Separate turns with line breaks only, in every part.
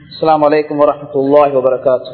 السلام عليكم ورحمة الله وبركاته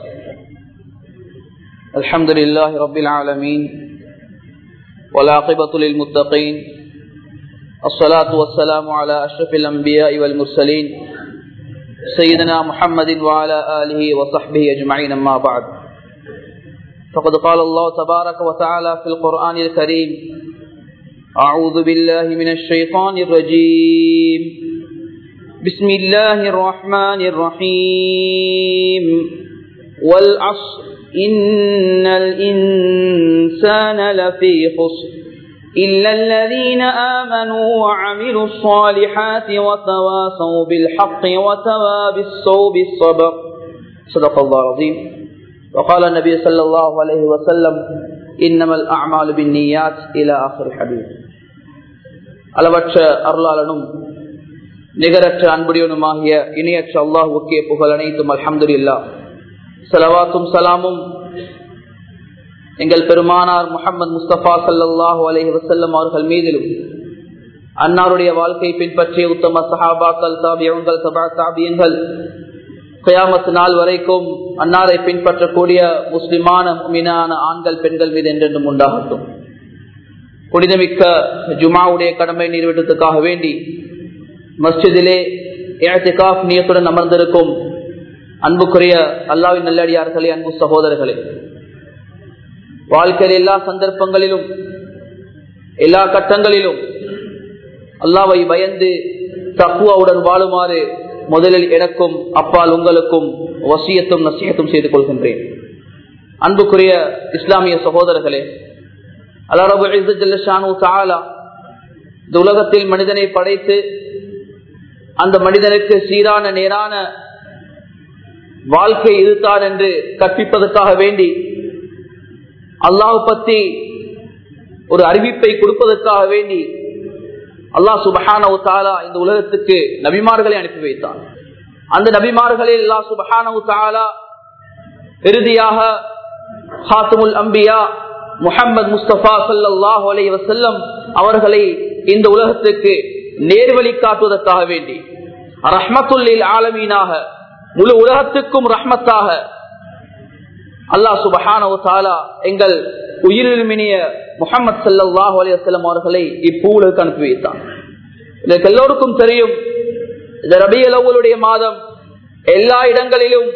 الحمد لله رب العالمين والعاقبة للمتقين الصلاة والسلام على أشرف الأنبياء والمرسلين سيدنا محمد وعلى آله وصحبه أجمعين أما بعد فقد قال الله تبارك وتعالى في القرآن الكريم أعوذ بالله من الشيطان الرجيم بسم الله الرحمن الرحيم والعصر إن الإنسان لفي خسر إلا الذين آمنوا وعملوا الصالحات وتواصوا بالحق وتواصوا بالصبر صدق الله العظيم وقال النبي صلى الله عليه وسلم إنما الأعمال بالنيات إلى آخر الحديث அளவற்ற அருளாளனும் நிகரற்ற அன்புடையனுமாகிய இணையற்ற அல்லாஹுக்கே புகழ் அனைத்தும் அல்ஹம்து இல்லா சலவாத்தும் சலாமும் எங்கள் பெருமானார் முகமது முஸ்தபா சல்லாஹூ அலஹி வசல்லம் அவர்கள் மீதிலும் அன்னாருடைய வாழ்க்கை பின்பற்றிய உத்தம சஹாபாக்கள் தாபியங்கள் சபா தாபியங்கள் கயாமத்து நாள் வரைக்கும் அன்னாரை பின்பற்றக்கூடிய முஸ்லிமான மீனான ஆண்கள் பெண்கள் மீது என்றென்றும் உண்டாகட்டும் புனிதமிக்க ஜுமாவுடைய கடமை நிறைவேற்றத்துக்காக வேண்டி மஸ்ஜிதிலே ஏத்திகாஃப் நியத்துடன் அமர்ந்திருக்கும் அன்புக்குரிய அல்லாவின் நல்லடியார்களே அன்பு சகோதரர்களே வாழ்க்கையில் எல்லா சந்தர்ப்பங்களிலும் எல்லா கட்டங்களிலும் அல்லாவை பயந்து தக்குவாவுடன் வாழுமாறு முதலில் எனக்கும் அப்பால் உங்களுக்கும் வசியத்தும் நசியத்தும் செய்து கொள்கின்றேன் அன்புக்குரிய இஸ்லாமிய சகோதரர்களே அல்லாஹு இந்த உலகத்தில் மனிதனை படைத்து அந்த மனிதனுக்கு சீரான நேரான வாழ்க்கை இதுதான் என்று கற்பிப்பதற்காக வேண்டி அல்லாஹ் பத்தி ஒரு அறிவிப்பை கொடுப்பதற்காக வேண்டி அல்லாஹ் சுபஹான இந்த உலகத்துக்கு நபிமார்களை அனுப்பி வைத்தான் அந்த நபிமார்களில் அல்லா சுபஹான இறுதியாக ஹாத்துமுல் அம்பியா முகமது முஸ்தபா சல்லாஹூ அலை வசல்லம் அவர்களை இந்த உலகத்துக்கு நேர்வழி காட்டுவதற்காக வேண்டி ரஹ்மத்துல்லில் ஆலமீனாக முழு உலகத்துக்கும் ரஹ்மத்தாக அல்லாஹ் சுபஹான எங்கள் உயிரிழமினிய முகமது சல்லாஹூ அலி வசல்லம் அவர்களை இப்பூலுக்கு அனுப்பி வைத்தான் இதற்கு எல்லோருக்கும் தெரியும் இந்த ரபியலவுடைய மாதம் எல்லா இடங்களிலும்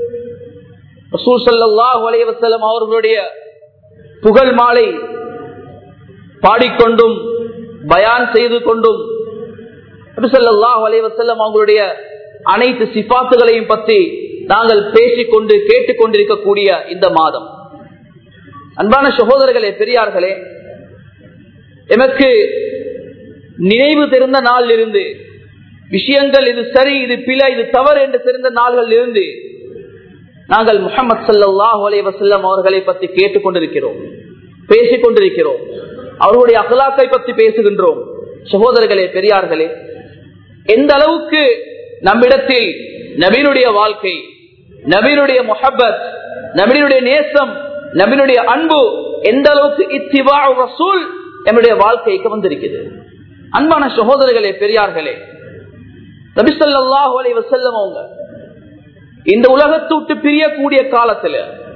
ரசூல் சல்லாஹூ அலி வசல்லம் அவர்களுடைய புகழ் மாலை பாடிக்கொண்டும் பயான் செய்து கொண்டும் அபிசல்லாஹ் அலைவசல்லம் அவங்களுடைய அனைத்து சிபாத்துகளையும் பற்றி நாங்கள் பேசிக்கொண்டு கேட்டுக்கொண்டிருக்கக்கூடிய இந்த மாதம் அன்பான சகோதரர்களே பெரியார்களே எமக்கு நினைவு தெரிந்த நாளில் இருந்து விஷயங்கள் இது சரி இது பிழை இது தவறு என்று தெரிந்த நாள்கள் இருந்து நாங்கள் முகமது சல்லாஹூ அலை வசல்லம் அவர்களை பற்றி கேட்டுக்கொண்டிருக்கிறோம் பேசிக் கொண்டிருக்கிறோம் அவர்களுடைய அகலாக்கை பற்றி பேசுகின்றோம் சகோதரர்களே பெரியார்களே எந்த அளவுக்கு நம்மிடத்தில் நபீனுடைய வாழ்க்கை நபீனுடைய முஹப்பத் நபீனுடைய நேசம் நபீனுடைய அன்பு எந்த அளவுக்கு இத்திவா ரசூல் நம்முடைய வாழ்க்கைக்கு வந்திருக்கிறது அன்பான சகோதரர்களே பெரியார்களே நபிசல்லாஹு அலை வசல்லம் அவங்க இந்த உலகத்தை விட்டு பிரியக்கூடிய காலத்துல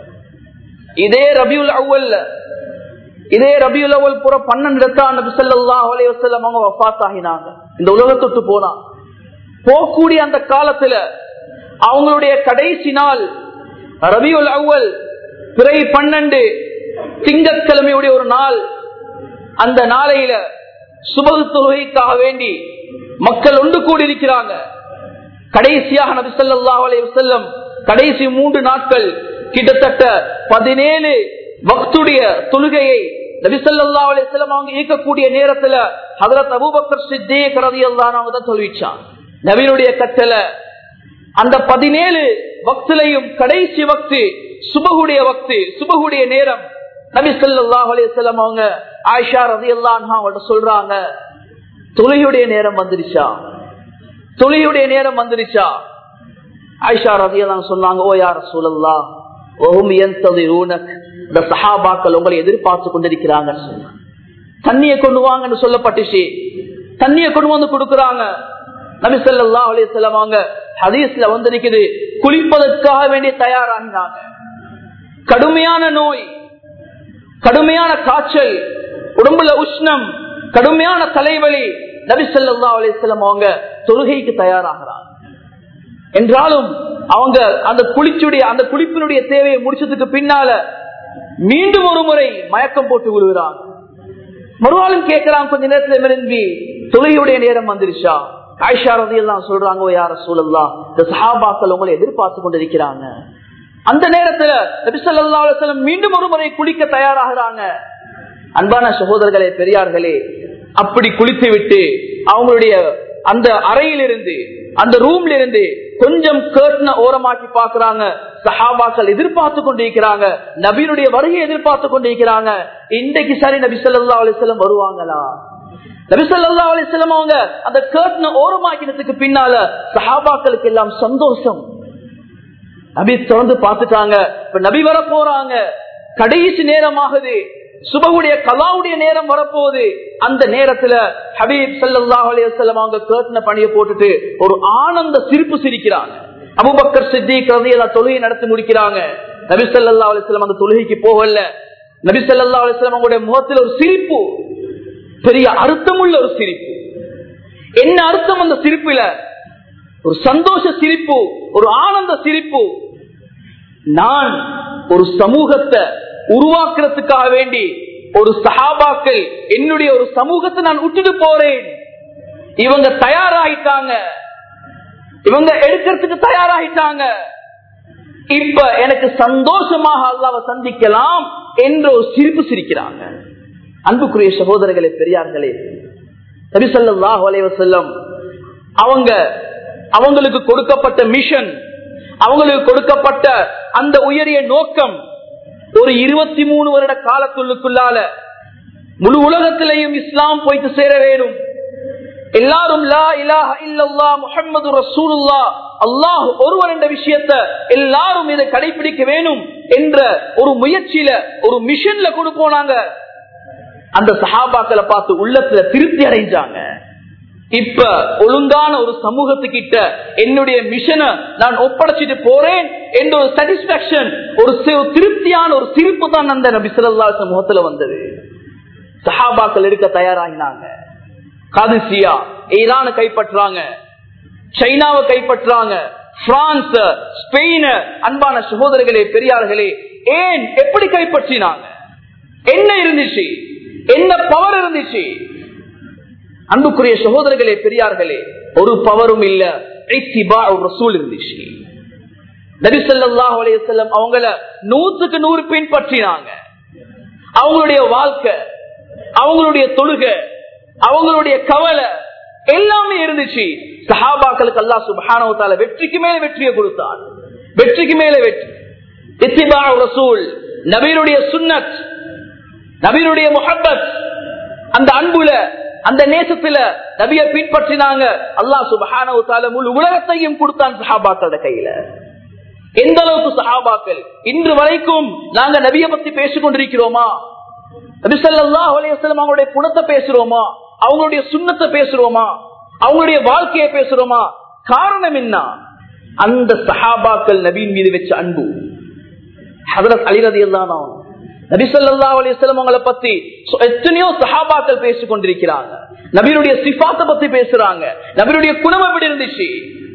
இதே ரபியுல் அவ்வல்ல இதே ரபியுல் அவ்வல் புற பன்னெண்டு நபி ஸல்லல்லாஹு அலைஹி வஸல்லம் அவங்க வஃபாத் ஆகினாங்க இந்த உலகத்தை விட்டு போனா போகக்கூடிய அந்த காலத்துல அவங்களுடைய கடைசி நாள் ரபியுல் அவ்வல் பிறை பன்னெண்டு திங்கட்கிழமையுடைய ஒரு நாள் அந்த நாளையில சுபகு தொழுகைக்காக வேண்டி மக்கள் ஒன்று கூடியிருக்கிறாங்க கடைசியாக நபி ஸல்லல்லாஹு அலைஹி வஸல்லம் கடைசி மூன்று நாட்கள் கிட்டத்தட்ட பதினேழு வக்துடைய தொழுகையை நபி ஸல்லல்லாஹு அலைஹி வஸல்லம் அவங்க இயக்கக்கூடிய நேரத்துல ஹஜரத் அபூபக்கர் சித்தீக் ரலியல்லாஹு அன்ஹு தான் சொல்லிச்சான் நபியுடைய கட்டளை அந்த பதினேழு வக்திலையும் கடைசி வக்து சுபகுடைய வக்து சுபகுடைய நேரம் நபி ஸல்லல்லாஹு அலைஹி வஸல்லம் அவங்க ஆயிஷா ரலியல்லாஹு அன்ஹா அவங்கள்ட்ட சொல்றாங்க தொழுகையுடைய நேரம் வந்துருச்சா தொழுகையுடைய நேரம் வந்துருச்சா ஆயிஷா ரதியெல்லாம் சொன்னாங்க ஓ யார் சூழல்லா ஓஹும் இந்த சஹாபாக்கள் உங்களை எதிர்பார்த்து கொண்டிருக்கிறாங்கன்னு சொன்னாங்க தண்ணியை கொண்டு வாங்கன்னு சொல்லப்பட்டுச்சு தண்ணியை கொண்டு வந்து கொடுக்கறாங்க நபி ஸல்லல்லாஹு அலைஹி வஸல்லம் அவங்க ஹதீஸ்ல வந்திருக்குது குளிப்பதற்காக வேண்டி தயாராகினாங்க கடுமையான நோய் கடுமையான காய்ச்சல் உடம்புல உஷ்ணம் கடுமையான தலைவலி நபிசல்லா அலிஸ்லாம் அவங்க தொழுகைக்கு தயாராகிறாங்க என்றாலும் அவங்க அந்த குளிச்சுடைய அந்த குளிப்பினுடைய தேவையை முடிச்சதுக்கு பின்னால மீண்டும் ஒரு முறை மயக்கம் போட்டு விடுகிறாங்க மறுவாளும் கேட்கிறான் கொஞ்ச நேரத்துல விரும்பி தொழுகையுடைய நேரம் வந்துருச்சா ஆயிஷா ரதி எல்லாம் சொல்றாங்க "ஓ யார சூழல்லா இந்த சஹாபாக்கள் உங்களை எதிர்பார்த்து கொண்டிருக்கிறாங்க அந்த நேரத்துல நபிசல்லா அலுவலம் மீண்டும் ஒரு முறை குளிக்க தயாராகிறாங்க அன்பான சகோதரர்களே பெரியார்களே அப்படி குளித்து விட்டு அவங்களுடைய அந்த அறையிலிருந்து அந்த ரூம்ல இருந்து கொஞ்சம் கேட்ன ஓரமாக்கி பாக்குறாங்க சஹாபாக்கள் எதிர்பார்த்து கொண்டிருக்கிறாங்க நபியினுடைய வருகையை எதிர்பார்த்து கொண்டிருக்கிறாங்க இன்றைக்கு சரி நபி சொல்லா அலிஸ்லம் வருவாங்களா நபி சொல்லா அலிஸ்லம் அவங்க அந்த கேட்ன ஓரமாக்கினதுக்கு பின்னால சஹாபாக்களுக்கு எல்லாம் சந்தோஷம் நபி திறந்து பார்த்துட்டாங்க இப்ப நபி வர போறாங்க கடைசி நேரமாகுது சுபகுடைய கலாவுடைய நேரம் வரப்போகுது அந்த நேரத்துல ஹபீப் சல்லாஹ் அலையம் அவங்க கேட்டின பணியை போட்டுட்டு ஒரு ஆனந்த சிரிப்பு சிரிக்கிறாங்க அபுபக்கர் சித்திக் ரதியெல்லாம் தொழுகை நடத்தி முடிக்கிறாங்க நபி சல்லா அலிஸ்லாம் அந்த தொழுகைக்கு போகல நபி சல்லா அலிஸ்லாம் அவங்களுடைய முகத்தில் ஒரு சிரிப்பு பெரிய அர்த்தமுள்ள ஒரு சிரிப்பு என்ன அர்த்தம் அந்த சிரிப்புல ஒரு சந்தோஷ சிரிப்பு ஒரு ஆனந்த சிரிப்பு நான் ஒரு சமூகத்தை உருவாக்குறதுக்காக வேண்டி ஒரு சஹாபாக்கள் என்னுடைய ஒரு சமூகத்தை நான் விட்டுட்டு போறேன் இவங்க தயாராகிட்டாங்க இவங்க எடுக்கிறதுக்கு தயாராகிட்டாங்க இப்ப எனக்கு சந்தோஷமாக அல்லாவை சந்திக்கலாம் என்ற ஒரு சிரிப்பு சிரிக்கிறாங்க அன்புக்குரிய சகோதரர்களே பெரியார்களே நபிசல்லாஹ் அலைவசல்லம் அவங்க அவங்களுக்கு கொடுக்கப்பட்ட மிஷன் அவங்களுக்கு கொடுக்கப்பட்ட அந்த உயரிய நோக்கம் ஒரு இருபத்தி மூணு வருட காலத்துள்ளுக்குள்ளால முழு உலகத்திலையும் இஸ்லாம் போய்த்து சேர வேணும் எல்லாரும் லா இலாஹ இல்லல்லா முஹம்மது ரசூலுல்லா அல்லாஹ் ஒருவர் என்ற விஷயத்தை எல்லாரும் இதை கடைபிடிக்க வேணும் என்ற ஒரு முயற்சியில ஒரு மிஷன்ல கொண்டு போனாங்க அந்த சஹாபாக்களை பார்த்து உள்ளத்துல திருப்தி அடைஞ்சாங்க இப்ப ஒழுங்கான ஒரு சமூகத்துக்கிட்ட என்னுடைய மிஷனை நான் ஒப்படைச்சிட்டு போறேன் என்ற ஒரு சாட்டிஸ்பாக்சன் ஒரு திருப்தியான ஒரு சிரிப்பு தான் அந்த நபி சொல்லா சமூகத்துல வந்தது சஹாபாக்கள் எடுக்க தயாராகினாங்க காதிசியா ஈரான கைப்பற்றாங்க சைனாவை கைப்பற்றாங்க பிரான்ஸ் ஸ்பெயின் அன்பான சகோதரர்களே பெரியார்களே ஏன் எப்படி கைப்பற்றினாங்க என்ன இருந்துச்சு என்ன பவர் இருந்துச்சு அன்புக்குரிய சகோதரர்களே பெரியார்களே ஒரு பவரும் இல்ல ரசூல் இருந்துச்சு நபிசல்லாஹ் அலையம் அவங்கள நூத்துக்கு நூறு பின்பற்றினாங்க அவங்களுடைய வாழ்க்கை அவங்களுடைய தொழுகை அவங்களுடைய கவலை எல்லாமே இருந்துச்சு சஹாபாக்களுக்கு அல்லா சுபானவத்தால வெற்றிக்கு மேல வெற்றியை கொடுத்தார் வெற்றிக்கு மேல வெற்றி இத்திபா ரசூல் நபீனுடைய சுன்னத் நபீனுடைய முஹப்பத் அந்த அன்புல அந்த நேசத்துல நபிய பின்பற்றினாங்க அல்லா சுபஹான முழு உலகத்தையும் கொடுத்தான் சஹாபாக்களோட கையில எந்த அளவுக்கு சஹாபாக்கள் இன்று வரைக்கும் நாங்க நபிய பத்தி பேசிக் கொண்டிருக்கிறோமா நபிசல்லா அலையம் அவங்களுடைய குணத்தை பேசுறோமா அவங்களுடைய சுண்ணத்தை பேசுறோமா அவங்களுடைய வாழ்க்கையை பேசுறோமா காரணம் என்ன அந்த சஹாபாக்கள் நபியின் மீது வச்ச அன்பு ஹதரத் அலிரதி எல்லாம் நபிசல்லா அலிஸ்லாம் அவங்களை பத்தி எத்தனையோ சஹாபாக்கள் பேசிக் கொண்டிருக்கிறாங்க நபியுடைய சிபாத்தை பத்தி பேசுறாங்க நபியுடைய குணம் எப்படி இருந்துச்சு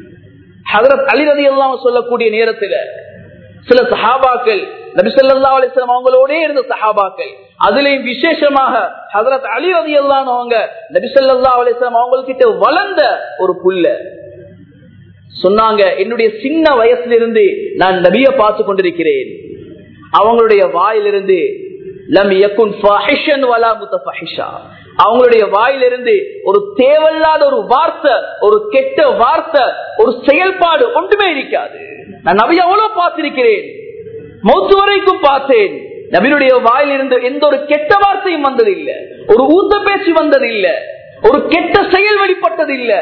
ஹதரத் அலிரதி எல்லாம் சொல்லக்கூடிய நேரத்துல சில சஹாபாக்கள் நபிசல்லா அலிஸ்லாம் அவங்களோட இருந்த சஹாபாக்கள் அதுலயும் விசேஷமாக ஹதரத் அலி ரதி எல்லாம் அவங்க நபிசல்லா அலிஸ்லாம் அவங்கக்கிட்ட வளர்ந்த ஒரு புல்ல சொன்னாங்க என்னுடைய சின்ன வயசுல இருந்து நான் நபிய பார்த்து கொண்டிருக்கிறேன் அவங்களுடைய வாயிலிருந்து லம் யக்குன் ஃபஹிஷன் வலா முத்தஃபஹிஷா அவங்களுடைய வாயிலிருந்து ஒரு தேவையில்லாத ஒரு வார்த்தை ஒரு கெட்ட வார்த்தை ஒரு செயல்பாடு ஒன்றுமே இருக்காது நான் நபி அவ்வளவு பார்த்திருக்கிறேன் மௌத்து வரைக்கும் பார்த்தேன் நபியுடைய வாயிலிருந்து எந்த ஒரு கெட்ட வார்த்தையும் வந்தது இல்ல ஒரு ஊத்த பேச்சு வந்தது இல்ல ஒரு கெட்ட செயல் வெளிப்பட்டது இல்ல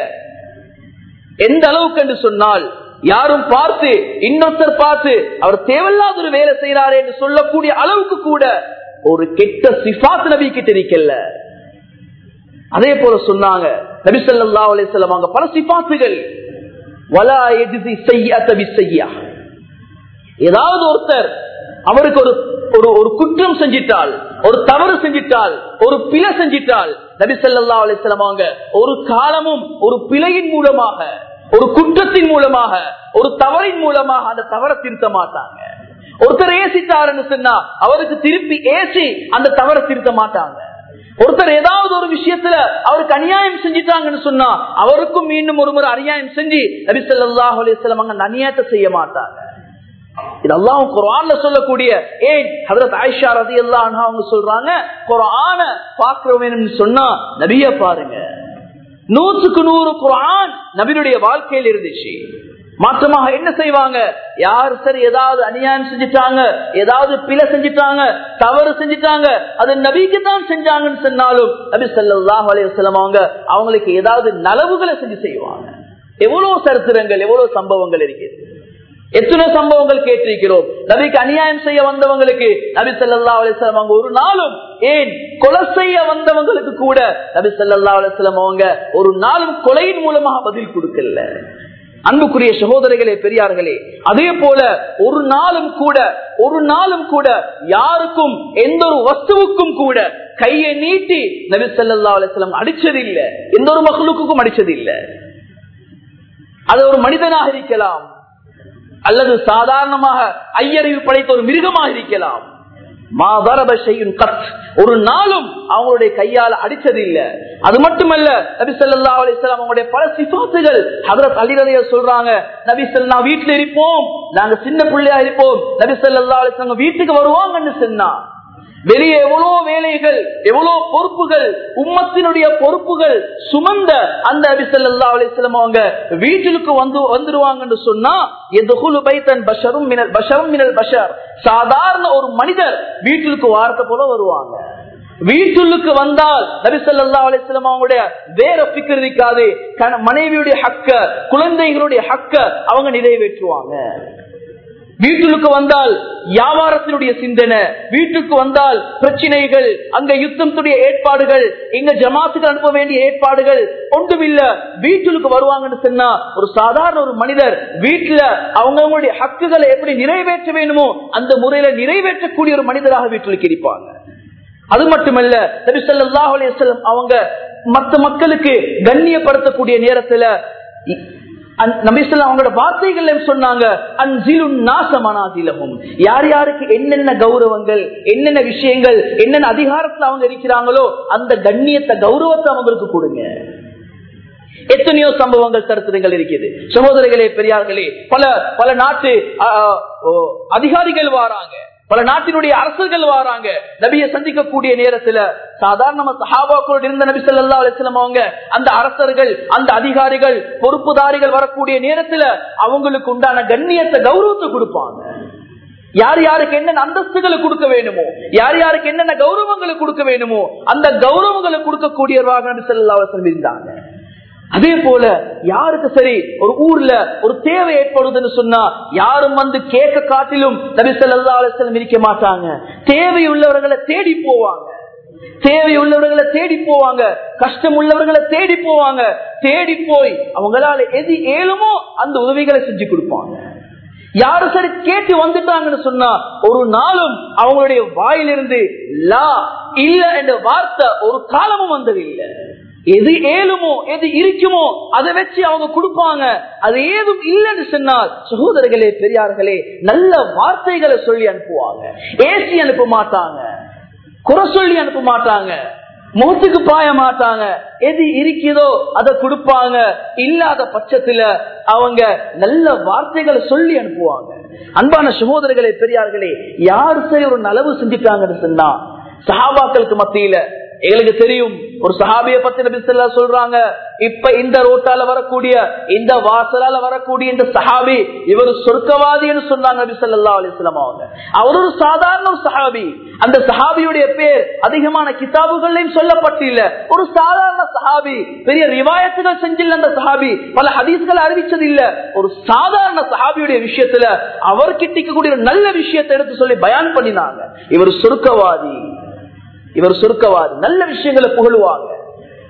எந்த அளவுக்கு என்று சொன்னால் யாரும் பார்த்து இன்னொருத்தர் பார்த்து அவர் தேவையில்லாத ஒரு வேலை செய்யறாரு என்று சொல்லக்கூடிய அளவுக்கு கூட ஒரு கெட்ட சிபாத் நபி கிட்ட இருக்கல அதே போல சொன்னாங்க நபி சொல்லா அலிசல்லாம் அங்க பல சிபாத்துகள் வலா எஜிசி செய்யாத விசையா ஏதாவது ஒருத்தர் அவருக்கு ஒரு ஒரு ஒரு குற்றம் செஞ்சிட்டால் ஒரு தவறு செஞ்சிட்டால் ஒரு பிழை செஞ்சிட்டால் நபி ஸல்லல்லாஹு அலைஹி வஸல்லம் அவங்க ஒரு காலமும் ஒரு பிழையின் மூலமாக ஒரு குற்றத்தின் மூலமாக ஒரு தவறின் மூலமாக அந்த தவறை திருத்த மாட்டாங்க ஒருத்தர் ஏசிட்டாருன்னு சொன்னா அவருக்கு திருப்பி ஏசி அந்த தவறை திருத்த மாட்டாங்க ஒருத்தர் ஏதாவது ஒரு விஷயத்துல அவருக்கு அநியாயம் செஞ்சிட்டாங்கன்னு சொன்னா அவருக்கும் மீண்டும் ஒரு முறை அநியாயம் செஞ்சு நபி ஸல்லல்லாஹு அலைஹி வஸல்லம் அவங்க அந்த அநியாயத்தை செய்ய மாட்டாங்க இதெல்லாம் குரான்ல சொல்லக்கூடிய ஏன் ஹதரத் ஆயிஷா ரதி எல்லாம் அவங்க சொல்றாங்க குரான பாக்குற வேணும்னு சொன்னா நபிய பாருங்க நூற்றுக்கு நூறு குரான் நபியுடைய வாழ்க்கையில் இருந்துச்சு மாற்றமாக என்ன செய்வாங்க யார் சரி ஏதாவது அநியாயம் செஞ்சுட்டாங்க ஏதாவது பிழை செஞ்சுட்டாங்க தவறு செஞ்சுட்டாங்க அது நபிக்கு தான் செஞ்சாங்கன்னு சொன்னாலும் நபி ஸல்லல்லாஹு அலைஹி வஸல்லம் அவங்க அவங்களுக்கு ஏதாவது நலவுகளை செஞ்சு செய்வாங்க எவ்வளவு சரித்திரங்கள் எவ்வளவு சம்பவங்கள் இருக்குது எத்தனை சம்பவங்கள் கேட்டிருக்கிறோம் நபிக்கு அநியாயம் செய்ய வந்தவங்களுக்கு நபி சல்லா அலிஸ்லாம் அவங்க ஒரு நாளும் ஏன் கொலை செய்ய வந்தவங்களுக்கு கூட நபி சல்லா அலிஸ்லாம் அவங்க ஒரு நாளும் கொலையின் மூலமாக பதில் கொடுக்கல அன்புக்குரிய சகோதரிகளே பெரியார்களே அதே போல ஒரு நாளும் கூட ஒரு நாளும் கூட யாருக்கும் எந்த ஒரு வஸ்துவுக்கும் கூட கையை நீட்டி நபி சல்லா அலிஸ்லாம் அடிச்சதில்லை எந்த ஒரு மகளுக்கும் அடிச்சதில்லை அது ஒரு மனிதனாக இருக்கலாம் அல்லது சாதாரணமாக ஐயறிவு படைத்த ஒரு மிருகமாக இருக்கலாம் மாதரப செய்யும் கத் ஒரு நாளும் அவங்களுடைய கையால் அடிச்சது இல்ல அது மட்டுமல்ல நபி சொல்லா அலிஸ்லாம் அவங்களுடைய பல சிபாத்துகள் ஹதரத் அலிரலைய சொல்றாங்க நபி சொல்லா வீட்டுல இருப்போம் நாங்க சின்ன பிள்ளையா இருப்போம் நபி சொல்லா அலிஸ்லாம் வீட்டுக்கு வருவாங்கன்னு சொன்னா வெளியே எவ்வளவு வேலைகள் எவ்வளவு பொறுப்புகள் உம்மத்தினுடைய பொறுப்புகள் சுமந்த அந்த அபிசல்லா அலிஸ்லாம் அவங்க வீட்டிற்கு வந்து வந்துருவாங்கன்னு சொன்னா எதுகுலு பைத்தன் பஷரும் மினல் பஷரும் மினல் பஷர் சாதாரண ஒரு மனிதர் வீட்டிற்கு வார்த்தை போல வருவாங்க வீட்டுக்கு வந்தால் நபிசல்லா அலிஸ்லாம் அவங்களுடைய வேற பிக்கர் இருக்காது மனைவியுடைய ஹக்க குழந்தைகளுடைய ஹக்க அவங்க நிறைவேற்றுவாங்க வீட்டுக்கு வந்தால் வியாபாரத்தினுடைய சிந்தனை வீட்டுக்கு வந்தால் பிரச்சனைகள் அங்க யுத்தத்துடைய ஏற்பாடுகள் இங்க ஜமாத்துக்கு அனுப்ப வேண்டிய ஏற்பாடுகள் ஒன்றுமில்ல வீட்டுக்கு வருவாங்கன்னு சொன்னா ஒரு சாதாரண ஒரு மனிதர் வீட்டுல அவங்களுடைய ஹக்குகளை எப்படி நிறைவேற்ற வேணுமோ அந்த முறையில நிறைவேற்றக்கூடிய ஒரு மனிதராக வீட்டுக்கு இருப்பாங்க அது மட்டுமல்ல நபி ஸல்லல்லாஹு அலைஹி வஸல்லம் அவங்க மற்ற மக்களுக்கு கண்ணியப்படுத்தக்கூடிய நேரத்துல நபிஸ்லாம் அவங்களோட வார்த்தைகள் சொன்னாங்க அன்சிலும் நாசமனாதிலமும் யார் யாருக்கு என்னென்ன கௌரவங்கள் என்னென்ன விஷயங்கள் என்னென்ன அதிகாரத்துல அவங்க இருக்கிறாங்களோ அந்த கண்ணியத்தை கௌரவத்தை அவங்களுக்கு கொடுங்க எத்தனையோ சம்பவங்கள் சரித்திரங்கள் இருக்குது சகோதரிகளே பெரியார்களே பல பல நாட்டு அதிகாரிகள் வாராங்க பல நாட்டினுடைய அரசர்கள் வராங்க நபியை சந்திக்கக்கூடிய நேரத்துல சாதாரண சஹாபாக்களோடு இருந்த நபி சொல்லா அலிஸ்லாம் அவங்க அந்த அரசர்கள் அந்த அதிகாரிகள் பொறுப்புதாரிகள் வரக்கூடிய நேரத்துல அவங்களுக்கு உண்டான கண்ணியத்தை கௌரவத்தை கொடுப்பாங்க யார் யாருக்கு என்னென்ன அந்தஸ்துகளை கொடுக்க வேணுமோ யார் யாருக்கு என்னென்ன கௌரவங்களை கொடுக்க வேணுமோ அந்த கௌரவங்களை கொடுக்கக்கூடியவராக நபி சொல்லா அலிஸ்லாம் இருந்தாங்க அதே போல யாருக்கு சரி ஒரு ஊர்ல ஒரு தேவை ஏற்படுதுன்னு சொன்னா யாரும் வந்து கேட்க காட்டிலும் நபி சொல்லா அலிஸ்லம் இருக்க மாட்டாங்க தேவை உள்ளவர்களை தேடி போவாங்க தேவை உள்ளவர்களை தேடி போவாங்க கஷ்டம் உள்ளவர்களை தேடி போவாங்க தேடி போய் அவங்களால எது ஏழுமோ அந்த உதவிகளை செஞ்சு கொடுப்பாங்க யாரு சரி கேட்டு வந்துட்டாங்கன்னு சொன்னா ஒரு நாளும் அவங்களுடைய வாயிலிருந்து லா இல்ல என்ற வார்த்தை ஒரு காலமும் வந்தது இல்லை எது ஏழுமோ எது இருக்குமோ அதை வச்சு அவங்க கொடுப்பாங்க அது ஏதும் இல்லைன்னு சொன்னால் சகோதரர்களே பெரியார்களே நல்ல வார்த்தைகளை சொல்லி அனுப்புவாங்க ஏசி அனுப்ப மாட்டாங்க குறை சொல்லி அனுப்ப மாட்டாங்க முகத்துக்கு பாய மாட்டாங்க எது இருக்குதோ அதை கொடுப்பாங்க இல்லாத பட்சத்துல அவங்க நல்ல வார்த்தைகளை சொல்லி அனுப்புவாங்க அன்பான சகோதரர்களே பெரியார்களே யாரு சரி ஒரு நலவு செஞ்சுட்டாங்கன்னு சொன்னா சஹாபாக்களுக்கு மத்தியில எங்களுக்கு தெரியும் ஒரு சஹாபிய பத்தி நபி சொல்லா சொல்றாங்க இப்ப இந்த ரோட்டால வரக்கூடிய இந்த வாசலால வரக்கூடிய இந்த சஹாபி இவர் சொர்க்கவாதின்னு சொன்னாங்க நபி சொல்லா அலிஸ்லாம் அவங்க அவர் ஒரு சாதாரண ஒரு சஹாபி அந்த சஹாபியுடைய பேர் அதிகமான கிதாபுகள்லையும் சொல்லப்பட்டில்ல ஒரு சாதாரண சஹாபி பெரிய ரிவாயத்துகள் செஞ்சில்ல அந்த சஹாபி பல ஹதீஸ்கள் அறிவிச்சது இல்ல ஒரு சாதாரண சஹாபியுடைய விஷயத்துல அவர் கிட்டிக்கக்கூடிய ஒரு நல்ல விஷயத்தை எடுத்து சொல்லி பயான் பண்ணினாங்க இவர் சொர்க்கவாதி இவர் சுருக்கவாதி நல்ல விஷயங்களை புகழுவாங்க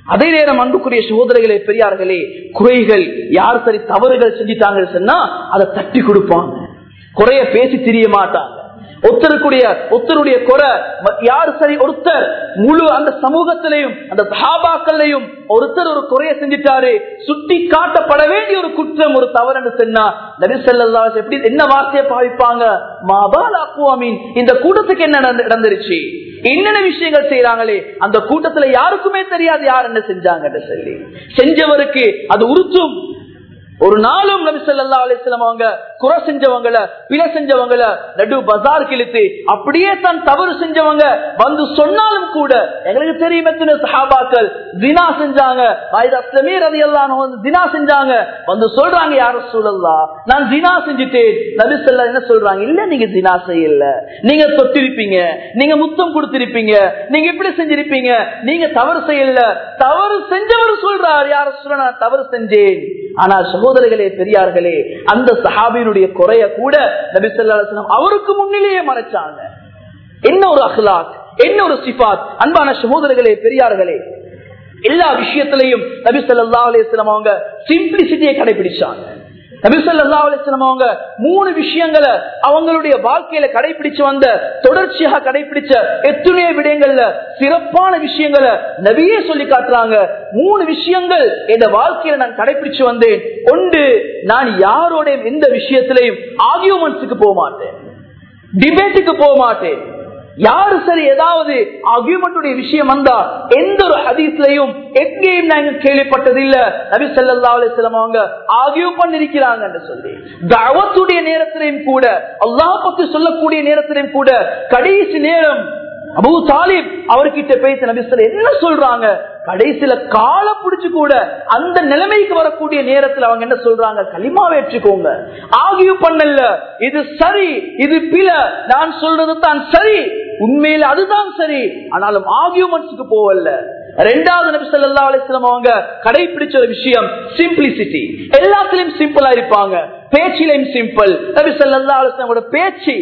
அதே நேரம் அன்புக்குரிய சகோதரர்களே பெரியார்களே குறைகள் யார் சரி தவறுகள் செஞ்சிட்டாங்கன்னு சொன்னா அதை தட்டி கொடுப்பாங்க குறைய பேசி தெரிய மாட்டாங்க ஒருத்தருக்குடைய ஒருத்தருடைய குறை ம- யார் சரி ஒருத்தர் முழு அந்த சமூகத்திலையும் அந்த சஹாபாக்கள்லையும் ஒருத்தர் ஒரு குறைய செஞ்சிட்டாரு சுட்டி காட்டப்பட வேண்டிய ஒரு குற்றம் ஒரு தவறுன்னு சொன்னா நபி ஸல்லல்லாஹு அலைஹி எப்படி என்ன வார்த்தையை பாவிப்பாங்க மாபால் அக்குவாமீன் இந்த கூட்டத்துக்கு என்ன நடந்து- நடந்துருச்சு என்னென்ன விஷயங்கள் செய்யறாங்களே அந்த கூட்டத்துல யாருக்குமே தெரியாது யார் என்ன செஞ்சாங்கன்னு சொல்லி செஞ்சவருக்கு அது உறுத்தும் ஒரு நாளும் நபி ஸல்லல்லாஹு அலைஹி வஸல்லம் அவங்க குறை செஞ்சவங்கள பிழை செஞ்சவங்கள நடு பஜார் கிழித்து அப்படியே தான் தவறு செஞ்சவங்க வந்து சொன்னாலும் கூட எங்களுக்கு தெரியும் எத்தனை சஹாபாக்கள் தினா செஞ்சாங்க வாயித் அஸ்லமே ரலியல்லாஹு அன்ஹு வந்து தினா செஞ்சாங்க வந்து சொல்றாங்க யார சூழல்லா நான் தினா செஞ்சுட்டேன் நபி ஸல்லல்லாஹு என்ன சொல்றாங்க இல்ல நீங்க தினா செய்யல நீங்க தொட்டிருப்பீங்க நீங்க முத்தம் கொடுத்திருப்பீங்க நீங்க இப்படி செஞ்சிருப்பீங்க நீங்க தவறு செய்யல தவறு செஞ்சவர் சொல்றார் யார சொல்ல நான் தவறு செஞ்சேன் ஆனால் சகோதரர்களே பெரியார்களே அந்த சஹாபியினுடைய குறைய கூட நபி ஸல்லல்லாஹு அலைஹி வஸல்லம் அவருக்கு முன்னிலேயே மறைச்சாங்க என்ன ஒரு அஹ்லாக் என்ன ஒரு சிபாத் அன்பான சகோதரர்களே பெரியார்களே எல்லா விஷயத்திலையும் நபி ஸல்லல்லாஹு அலைஹி வஸல்லம் அவங்க சிம்பிளிசிட்டியை கடைபிடிச்சாங்க நபி ஸல்லல்லாஹு அலைஹி வஸல்லம் அவங்க மூணு விஷயங்களை அவங்களுடைய வாழ்க்கையில கடைபிடிச்சு வந்த தொடர்ச்சியாக கடைபிடிச்ச எத்தனையோ விடயங்கள்ல சிறப்பான விஷயங்களை நபியே சொல்லி காட்டுறாங்க மூணு விஷயங்கள் என் வாழ்க்கையில நான் கடைபிடிச்சு வந்தேன் ஒன்று நான் யாரோட எந்த விஷயத்திலையும் ஆகியோமெண்ட்ஸுக்கு போக மாட்டேன் டிபேட்டுக்கு போக மாட்டேன் யாரு சரி ஏதாவது ஆர்கியூமெண்ட் விஷயம் வந்தா எந்த ஒரு ஹதீஸ்லயும் எங்கேயும் நாங்க கேள்விப்பட்டது இல்ல நபி ஸல்லல்லாஹு அலைஹி வஸல்லம் அவங்க ஆர்கியூ பண்ணிருக்கிறாங்கன்னு சொல்லி தஅவத்துடைய நேரத்திலையும் கூட அல்லாஹ் பத்தி சொல்லக்கூடிய நேரத்திலையும் கூட கடைசி நேரம் அபூ தாலிப் அவர்கிட்ட பேச நபி ஸல்லல்லாஹு என்ன சொல்றாங்க கடைசியில கால புடிச்சு கூட அந்த நிலைமைக்கு வரக்கூடிய நேரத்துல அவங்க என்ன சொல்றாங்க களிமா ஏற்றுக்கோங்க ஆகிய பண்ணல இது சரி இது பில நான் சொல்றது தான் சரி உண்மையில அதுதான் சரி ஆனாலும் ஆகியூமெண்ட்ஸுக்கு போவல்ல ரெண்டாவது நபி ஸல்லல்லாஹு அலைஹி வஸல்லம் அவங்க கடைபிடிச்ச ஒரு விஷயம் சிம்பிளிசிட்டி எல்லாத்திலும் சிம்பிளா இருப்பாங்க பேச்சிலையும் சிம்பிள் நபி ஸல்லல்லாஹு அலைஹி வஸல்லம் பேச்சு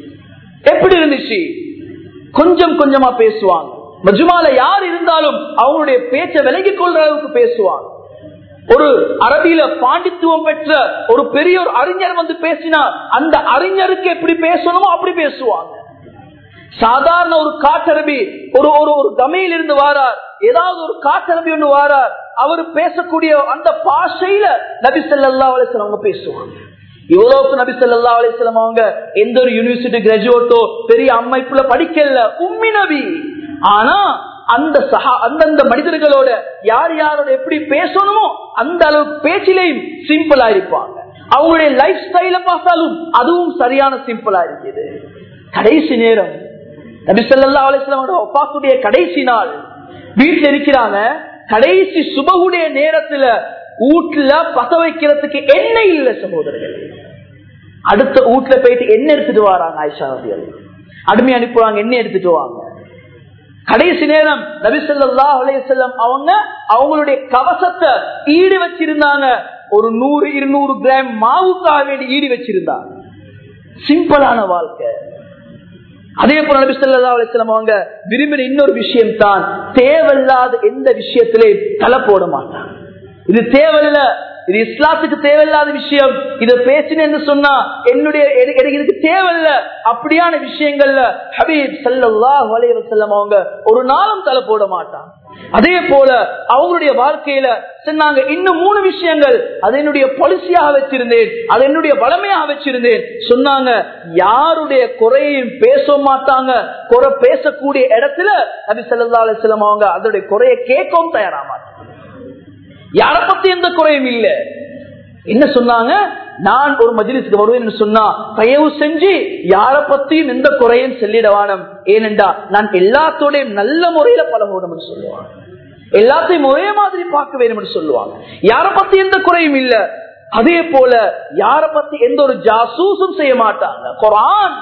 எப்படி இருந்துச்சு கொஞ்சம் கொஞ்சமா பேசுவாங்க மஜுமால யார் இருந்தாலும் அவங்களுடைய பேச்சை விலகிக் கொள்ற அளவுக்கு பேசுவாங்க ஒரு அரபியில பாண்டித்துவம் பெற்ற ஒரு பெரிய ஒரு அறிஞர் வந்து பேசினா அந்த அறிஞருக்கு எப்படி பேசணுமோ அப்படி பேசுவாங்க சாதாரண ஒரு காட்டரபி ஒரு ஒரு ஒரு கமையில் இருந்து வாரார் ஏதாவது ஒரு காட்டரபி ஒன்று வாரார் அவர் பேசக்கூடிய அந்த பாஷையில நபி ஸல்லல்லாஹு அலைஹி வஸல்லம் அவங்க பேசுவாங்க இவ்வளவுக்கு நபி ஸல்லல்லாஹு அலைஹி வஸல்லம் அவங்க எந்த ஒரு யூனிவர்சிட்டி கிராஜுவேட்டோ பெரிய அமைப்புல படிக்கல உம்மி நபி ஆனா அந்த சஹா அந்தந்த மனிதர்களோட யார் யாரோட எப்படி பேசணுமோ அந்த அளவுக்கு பேச்சிலையும் சிம்பிளா இருப்பாங்க அவங்களுடைய லைஃப் ஸ்டைல பார்த்தாலும் அதுவும் சரியான சிம்பிளா இருக்குது கடைசி நேரம் நபி ஸல்லல்லாஹு அலைஹி வஸல்லம் ஒப்பாக்குடைய கடைசி நாள் வீட்டுல இருக்கிறாங்க கடைசி சுபகுடைய நேரத்துல வீட்டுல பத்த வைக்கிறதுக்கு எண்ணெய் இல்ல சகோதரர்கள் அடுத்த வீட்டுல போயிட்டு எண்ணெய் எடுத்துட்டு வராங்க ஆயிஷா ரலியல்லாஹு அடிமை அனுப்புவாங்க எண்ணெய் எடுத்துட்டு வாங்க கடைசி நேரம் நபிசல்லா அலையம் அவங்க அவங்களுடைய கவசத்தை ஈடு வச்சிருந்தாங்க ஒரு நூறு இருநூறு கிராம் மாவுக்காக வேண்டி ஈடு வச்சிருந்தாங்க சிம்பிளான வாழ்க்கை அதே போல நபி சொல்லா அலிஸ்லாம் அவங்க விரும்பின இன்னொரு விஷயம் தான் தேவையில்லாத எந்த விஷயத்திலே தலை போட மாட்டாங்க இது தேவையில்ல இது இஸ்லாத்துக்கு தேவையில்லாத விஷயம் இதை பேசினேன்னு சொன்னா என்னுடைய எனக்கு எனக்கு இதுக்கு தேவையில்ல அப்படியான விஷயங்கள்ல ஹபீப் சல்லாஹ் வலைவசல்லம் அவங்க ஒரு நாளும் தலை போட மாட்டாங்க அதே போல அவங்களுடைய வாழ்க்கையில சொன்னாங்க இன்னும் மூணு விஷயங்கள் அது என்னுடைய பாலிசியாக வச்சிருந்தேன் அது என்னுடைய வளமையாக வச்சிருந்தேன் சொன்னாங்க யாருடைய குறையையும் பேச மாட்டாங்க குறை பேசக்கூடிய இடத்துல நபி சல்லா அலிஸ்லாம் அவங்க அதோடைய குறையை கேட்கவும் தயாரா மாட்டாங்க யார பத்தி எந்த குறையும் இல்ல என்ன சொன்னாங்க நான் ஒரு மஜிலிஸ்க்கு வருவேன் சொன்னா தயவு செஞ்சு யார பத்தியும் எந்த குறையும் சொல்லிடவானம் ஏனென்றா நான் எல்லாத்தோடையும் நல்ல முறையில பழகணும் சொல்லுவாங்க எல்லாத்தையும் ஒரே மாதிரி பார்க்க வேண்டும் என்று சொல்லுவாங்க யார பத்தி எந்த குறையும் இல்ல அதே போல யார பத்தி எந்த ஒரு ஜாசூசும் செய்ய மாட்டாங்க குரான்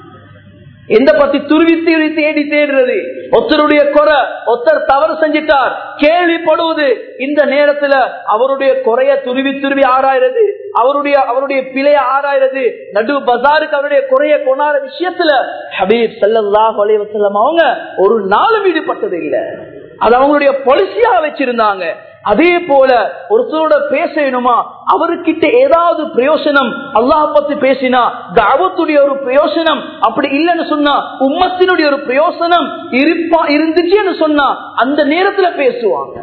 எந்த பத்தி துருவி துருவி தேடி தேடுறது ஒருத்தருடைய குறை ஒருத்தர் தவறு செஞ்சிட்டார் கேள்விப்படுவது இந்த நேரத்துல அவருடைய குறைய துருவி துருவி ஆராயிறது அவருடைய அவருடைய பிழைய ஆராயிறது நடு பசாருக்கு அவருடைய குறைய கொண்டாட விஷயத்துல ஹபீப் சல்லாஹ் அலைவசல்லம் அவங்க ஒரு நாளும் ஈடுபட்டது இல்ல அது அவங்களுடைய பாலிசியா வச்சிருந்தாங்க அதே போல ஒருத்தரோட பேசணுமா அவர்கிட்ட ஏதாவது பிரயோசனம் அல்லாஹ் பத்தி பேசினா தாவத்துடைய ஒரு பிரயோசனம் அப்படி இல்லைன்னு சொன்னா உம்மத்தினுடைய ஒரு பிரயோசனம் இருப்பா இருந்துச்சுன்னு சொன்னா அந்த நேரத்துல பேசுவாங்க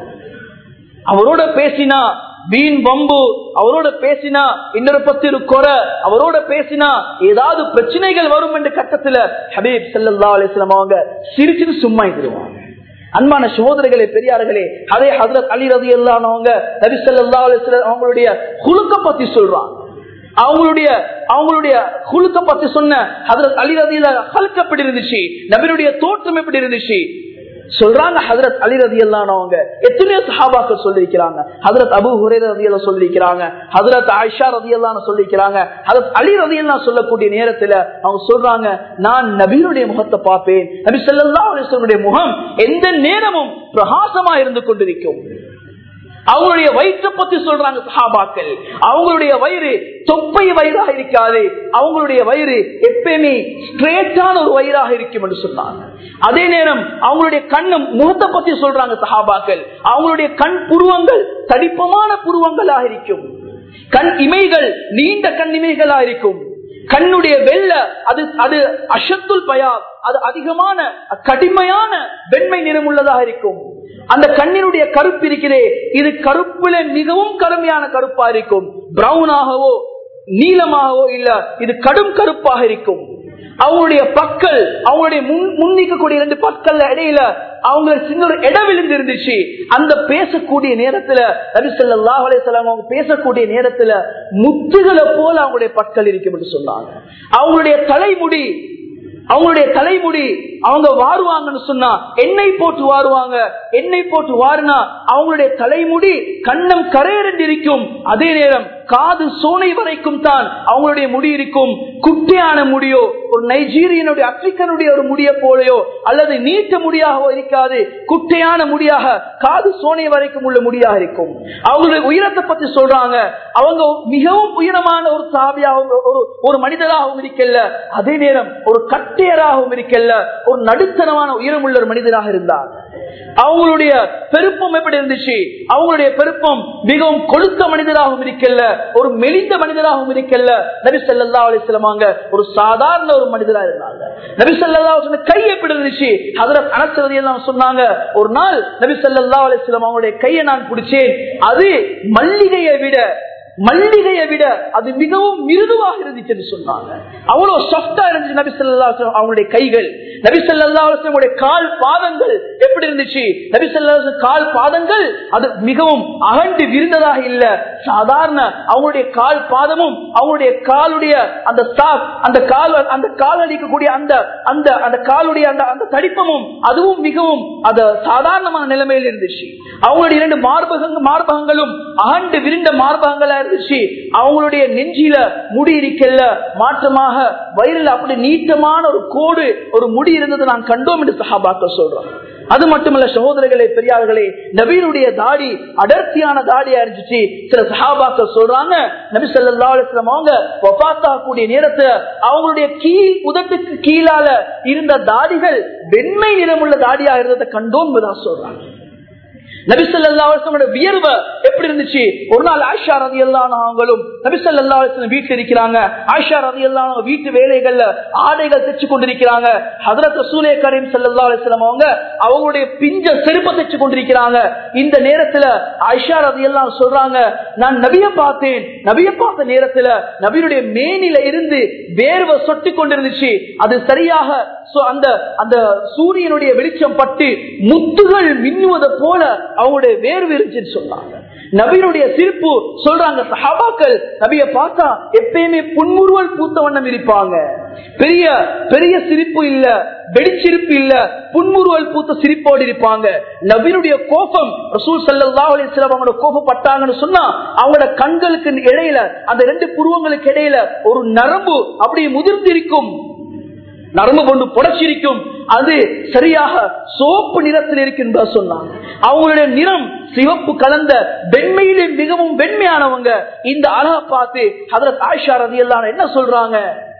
அவரோட பேசினா வீண் வம்பு அவரோட பேசினா இன்னொரு பத்து ஒரு குறை அவரோட பேசினா ஏதாவது பிரச்சனைகள் வரும் என்ற கட்டத்துல ஹபீப் சல்லா அலிஸ்லாம் அவங்க சிரிச்சுட்டு சும்மா இருந்துருவாங்க அன்பான சகோதரர்களே பெரியார்களே அதே ஹசரத் அலி ரதி அல்லானவங்க நபி சல்லா அலிஸ்லாம் அவங்களுடைய குழுக்க பத்தி சொல்றாங்க அவங்களுடைய அவங்களுடைய குழுக்க பத்தி சொன்ன ஹசரத் அலி ரதியில ஹல்க் எப்படி இருந்துச்சு நபியுடைய தோற்றம் எப்படி இருந்துச்சு சொல்றாங்க ஹதரத் அலி ரதி அவங்க எத்தனையோ சஹாபாக்கள் சொல்லிருக்கிறாங்க ஹதரத் அபு ஹுரே ரதியில சொல்லிருக்கிறாங்க ஹதரத் ஆயிஷா ரதி சொல்லிருக்கிறாங்க ஹதரத் அலி ரதி சொல்லக்கூடிய நேரத்துல அவங்க சொல்றாங்க நான் நபீனுடைய முகத்தை பார்ப்பேன் நபி சொல்லா அலிஸ்வனுடைய முகம் எந்த நேரமும் பிரகாசமா இருந்து கொண்டிருக்கும் அவங்களுடைய வயிற்றை பத்தி சொல்றாங்க சஹாபாக்கள் அவங்களுடைய வயிறு தொப்பை வயிறாக இருக்காது அவங்களுடைய வயிறு எப்பயுமே ஸ்ட்ரேட்டான ஒரு வயிறாக இருக்கும் என்று சொன்னாங்க அதே நேரம் அவங்களுடைய கண்ணும் முகத்தை பத்தி சொல்றாங்க சஹாபாக்கள் அவங்களுடைய கண் புருவங்கள் தடிப்பமான புருவங்களாக இருக்கும் கண் இமைகள் நீண்ட கண் இமைகளா இருக்கும் கண்ணுடைய வெள்ள அது அது அஷத்துல் பயா அது அதிகமான கடுமையான வெண்மை நிறம் உள்ளதாக இருக்கும் அந்த கண்ணினுடைய கருப்பு இருக்கிறே இது கருப்புல மிகவும் கடுமையான கருப்பா இருக்கும் பிரவுனாகவோ நீளமாகவோ இல்ல இது கடும் கருப்பாக இருக்கும் அவங்களுடைய பற்கள் அவங்களுடைய முன் முன்னிக்கக்கூடிய இரண்டு பற்கள் இடையில அவங்க சின்ன ஒரு இடம் விழுந்து இருந்துச்சு அந்த பேசக்கூடிய நேரத்துல நபிசல்லா அலையம் அவங்க பேசக்கூடிய நேரத்துல முத்துகளை போல அவங்களுடைய பற்கள் இருக்கும் என்று சொன்னாங்க அவங்களுடைய தலைமுடி அவங்களுடைய தலைமுடி அவங்க வாருவாங்கன்னு சொன்னா எண்ணெய் போட்டு வாருவாங்க எண்ணெய் போட்டு வாருனா அவங்களுடைய தலைமுடி கண்ணம் கரையரண்டு இருக்கும் அதே நேரம் காது சோனை வரைக்கும் தான் அவங்களுடைய முடி இருக்கும் குட்டியான முடியோ ஒரு நைஜீரியனுடைய ஆப்பிரிக்கனுடைய ஒரு முடிய போலையோ அல்லது நீட்ட முடியாகவோ இருக்காது குட்டையான முடியாக காது சோனை வரைக்கும் உள்ள முடியாக இருக்கும் அவங்களுடைய உயரத்தை பத்தி சொல்றாங்க அவங்க மிகவும் உயரமான ஒரு சாவியாகவும் ஒரு ஒரு மனிதராகவும் இருக்கல்ல அதே நேரம் ஒரு கட்டையராகவும் இருக்கல்ல ஒரு நடுத்தரமான உயரமுள்ள ஒரு மனிதராக இருந்தார் அவங்களுடைய பெருப்பம் எப்படி இருந்துச்சு அவங்களுடைய பெருப்பம் மிகவும் கொழுத்த மனிதராகவும் இருக்கல்ல ஒரு மெலிந்த மனிதராகவும் இருக்கல்ல நபி சல்லா அலிஸ்லமாங்க ஒரு சாதாரண ஒரு மனிதரா இருந்தாங்க நபி சல்லா சொன்ன கை எப்படி இருந்துச்சு அதுல அனசதி எல்லாம் சொன்னாங்க ஒரு நாள் நபி சல்லா அலிஸ்லாம் அவங்களுடைய கையை நான் பிடிச்சேன் அது மல்லிகையை விட மல்லிகையை விட அது மிகவும் மிருதுவாக இருந்துச்சு சொன்னாங்க அவ்வளவு சாஃப்டா இருந்துச்சு நபி சொல்லா அவங்களுடைய கைகள் நபி சொல்லா கால் பாதங்கள் எப்படி இருந்துச்சு நபி சொல்லா கால் பாதங்கள் அது மிகவும் அகண்டு விருந்ததாக இல்ல சாதாரண அவங்களுடைய கால் பாதமும் அவங்களுடைய காலுடைய அந்த ஸ்டாக் அந்த கால் அந்த கால் அடிக்கக்கூடிய அந்த அந்த அந்த காலுடைய அந்த அந்த தடிப்பமும் அதுவும் மிகவும் அது சாதாரணமான நிலைமையில் இருந்துச்சு அவங்களுடைய இரண்டு மார்பகங்கள் மார்பகங்களும் அகண்டு விரிந்த மார்பகங்களா இருந்துச்சு அவங்களுடைய நெஞ்சில முடி இருக்கல்ல மாற்றமாக வயிறில் அப்படி நீட்டமான ஒரு கோடு ஒரு முடி இருந்தது நான் கண்டோம் என்று சஹாபாக்கள் சொல்றோம் அது மட்டுமல்ல சகோதரர்களே பெரியார்களே நபீனுடைய தாடி அடர்த்தியான தாடியா இருந்துச்சு சில சஹாபாக்கள் சொல்றாங்க நபி சொல்லா அலிஸ்லாம் அவங்க வபாத்தா கூடிய நேரத்துல அவங்களுடைய கீழ் உதட்டுக்கு கீழால இருந்த தாடிகள் வெண்மை நிறமுள்ள தாடியா இருந்ததை கண்டோம் என்பதா சொல்றாங்க நபிசல்லாசனோட வியர்வை எப்படி இருந்துச்சு ஒரு நாள் ஆயிஷா ரதி எல்லாங்களும் நபிசல்லா வீட்டுல இருக்கிறாங்க ஆயிஷா ரதி எல்லாம் வீட்டு வேலைகள்ல ஆடைகள் தைச்சு கொண்டிருக்கிறாங்க ஹதரத் ரசூலே கரீம் சல்லா அலிஸ்லாம் அவங்க அவங்களுடைய பிஞ்ச செருப்பை தைச்சு கொண்டிருக்கிறாங்க இந்த நேரத்துல ஆயிஷா ரதி எல்லாம் சொல்றாங்க நான் நபிய பார்த்தேன் நபிய பார்த்த நேரத்துல நபியுடைய மேனில இருந்து வேர்வை சொட்டி கொண்டிருந்துச்சு அது சரியாக அந்த அந்த சூரியனுடைய வெளிச்சம் பட்டு முத்துகள் மின்னுவதை போல அவங்களுடைய வேர்வு இருந்துச்சுன்னு சொன்னாங்க நபியினுடைய சிரிப்பு சொல்றாங்க சஹாபாக்கள் நபிய பார்த்தா எப்பயுமே புன்முறுவல் பூத்த வண்ணம் இருப்பாங்க பெரிய பெரிய சிரிப்பு இல்ல வெடிச்சிருப்பு இல்ல புன்முறுவல் பூத்த சிரிப்போடு இருப்பாங்க நபியினுடைய கோபம் ரசூல் சல்லா அலிஸ்லாம் அவங்களோட கோபப்பட்டாங்கன்னு சொன்னா அவங்களோட கண்களுக்கு இடையில அந்த ரெண்டு புருவங்களுக்கு இடையில ஒரு நரம்பு அப்படி முதிர்ந்திருக்கும் நரம்பு கொண்டு புடைச்சிருக்கும் அது சரியாக சோப்பு நிறத்தில் இருக்கின்ற சொன்னாங்க அவங்களுடைய நிறம் சிவப்பு கலந்த வெண்மையிலே மிகவும் வெண்மையானவங்க இந்த அழகை பார்த்து அதற்கு ஆயிஷா ரதி எல்லாம் என்ன சொல்றாங்க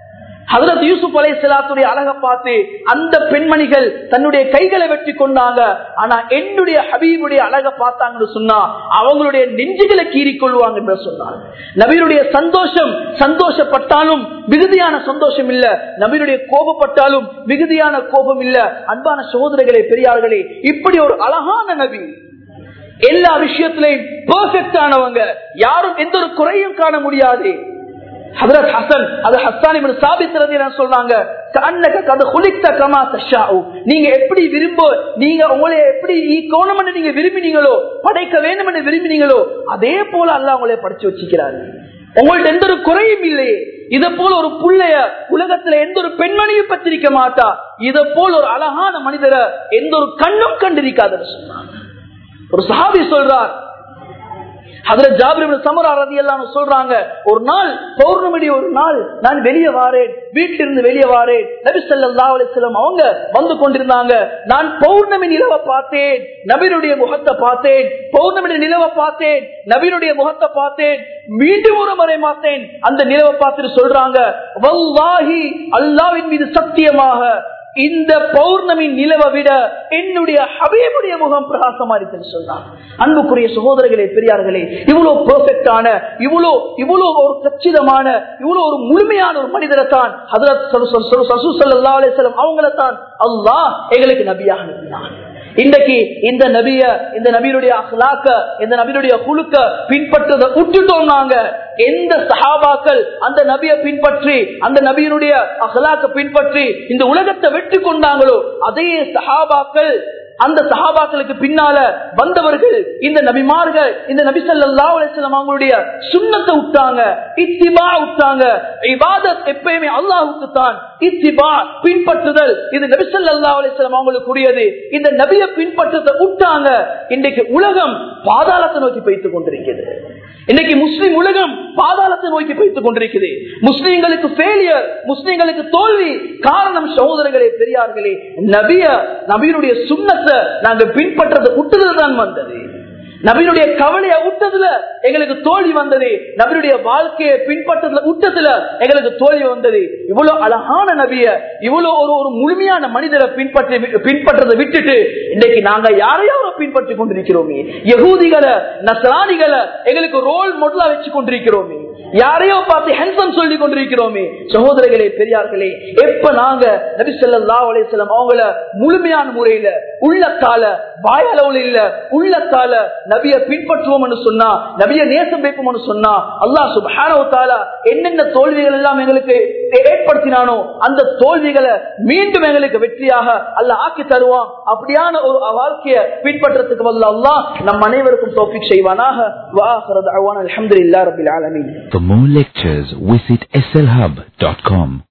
ஹதரத் யூசுப் அலை சலாத்துடைய அழக பார்த்து அந்த பெண்மணிகள் தன்னுடைய கைகளை வெட்டி கொண்டாங்க ஆனா என்னுடைய ஹபீபுடைய அழக பார்த்தாங்கன்னு சொன்னா அவங்களுடைய நெஞ்சுகளை கீறி கொள்வாங்க என்று சொன்னாங்க நபியுடைய சந்தோஷம் சந்தோஷப்பட்டாலும் மிகுதியான சந்தோஷம் இல்ல நபியுடைய கோபப்பட்டாலும் மிகுதியான கோபம் இல்ல அன்பான சகோதரர்களே பெரியார்களே இப்படி ஒரு அழகான நபி எல்லா விஷயத்திலையும் பெர்ஃபெக்ட் ஆனவங்க யாரும் எந்த ஒரு குறையும் காண முடியாது ஹதரத் ஹசன் அது ஹஸ்தான் இவன் சாபித்திரதி சொல்றாங்க கண்ணக கதை குளித்த கமா தஷாவு நீங்க எப்படி விரும்ப நீங்க உங்களை எப்படி கோணம் நீங்க விரும்பினீங்களோ படைக்க வேண்டும் என்று விரும்பினீங்களோ அதே போல அல்ல உங்களை படிச்சு வச்சுக்கிறாரு உங்கள்ட்ட எந்த ஒரு குறையும் இல்லையே இத போல ஒரு புள்ளைய உலகத்துல எந்த ஒரு பெண்மணியும் பத்திரிக்க மாட்டா இத போல ஒரு அழகான மனிதரை எந்த ஒரு கண்ணும் கண்டிருக்காதுன்னு சொன்னாங்க ஒரு சஹாபி சொல்றார் அதுல ஜாபிர் சமரா ரதி எல்லாம் சொல்றாங்க ஒரு நாள் பௌர்ணமி ஒரு நாள் நான் வெளியே வாரேன் வீட்டிலிருந்து வெளியே வாரேன் நபி சொல்லா அலிஸ்லாம் அவங்க வந்து கொண்டிருந்தாங்க நான் பௌர்ணமி நிலவை பார்த்தேன் நபினுடைய முகத்தை பார்த்தேன் பௌர்ணமி நிலவை பார்த்தேன் நபினுடைய முகத்தை பார்த்தேன் மீண்டும் ஒரு முறை பார்த்தேன் அந்த நிலவை பார்த்துட்டு சொல்றாங்க வல்லாஹி அல்லாவின் மீது சத்தியமாக இந்த பௌர்ணமி நிலவை விட என்னுடைய ஹபீபுடைய முகம் பிரகாசமா இருக்குன்னு சொன்னான் அன்புக்குரிய சகோதரர்களே பெரியார்களே இவ்வளவு பெர்ஃபெக்டான இவ்வளவு இவ்வளவு ஒரு கச்சிதமான இவ்வளவு ஒரு முழுமையான ஒரு மனிதரை தான் அவங்கள தான் அல்லாஹ் எங்களுக்கு நபியாக அனுப்பினான் இன்றைக்கு இந்த நபிய இந்த நபியுடைய அஹ்லாக்க இந்த நபியுடைய குழுக்க பின்பற்றதை விட்டுட்டோம் நாங்க எந்த சஹாபாக்கள் அந்த நபியை பின்பற்றி அந்த நபியினுடைய அஹ்லாக்க பின்பற்றி இந்த உலகத்தை வெற்றி கொண்டாங்களோ அதே சஹாபாக்கள் அந்த சஹாபாக்களுக்கு பின்னால வந்தவர்கள் இந்த நபிமார்கள் இந்த நபி சல்லா அலிஸ்லாம் அவங்களுடைய சுண்ணத்தை விட்டாங்க இத்திபா விட்டாங்க இபாதத் எப்பயுமே அல்லாஹுக்கு தான் இத்திபா பின்பற்றுதல் இது நபி சல்லா அலிஸ்லாம் அவங்களுக்கு உரியது இந்த நபியை பின்பற்றத்தை விட்டாங்க இன்றைக்கு உலகம் பாதாளத்தை நோக்கி வைத்துக் கொண்டிருக்கிறது இன்னைக்கு முஸ்லிம் உலகம் பாதாளத்தை நோக்கி வைத்துக் கொண்டிருக்கிறது முஸ்லிம்களுக்கு ஃபெயிலியர் முஸ்லிம்களுக்கு தோல்வி காரணம் சகோதரர்களே பெரியார்களே நபிய நபியினுடைய சுண்ணத்தை நாங்க பின்பற்றதை விட்டுதல் தான் வந்தது நபியினுடைய கவலையை விட்டதுல எங்களுக்கு தோல்வி வந்தது நபியுடைய வாழ்க்கையை பின்பற்றதுல விட்டதுல எங்களுக்கு தோல்வி வந்தது இவ்வளவு அழகான நபிய இவ்வளவு ஒரு ஒரு முழுமையான மனிதரை பின்பற்றி பின்பற்றதை விட்டுட்டு இன்னைக்கு நாங்க யாரையோ பின்பற்றி கொண்டிருக்கிறோமே யகூதிகளை நசராணிகளை எங்களுக்கு ரோல் மாடலா வச்சு கொண்டிருக்கிறோமே யாரையோ பார்த்து ஹென்சம் சொல்லி கொண்டிருக்கிறோமே சகோதரர்களே பெரியார்களே எப்ப நாங்க நபி சொல்லா அலிஸ்லாம் அவங்கள முழுமையான முறையில உள்ளத்தால வாயளவுல இல்ல உள்ளத்தால நபிய பின்பற்றுவோம் சொன்னா நபிய நேசம் வைப்போம் சொன்னா அல்லா சுபானோ என்னென்ன தோல்விகள் எல்லாம் எங்களுக்கு ஏற்படுத்தினானோ அந்த தோல்விகளை மீண்டும் எங்களுக்கு வெற்றியாக அல்ல ஆக்கி தருவான் அப்படியான ஒரு வாழ்க்கையை பின்பற்றதுக்கு வல்ல அல்லா நம் அனைவருக்கும் தோப்பிக் செய்வானாக அலமதுல்லா ரபில் ஆலமீன்
For more lectures, visit slhub.com.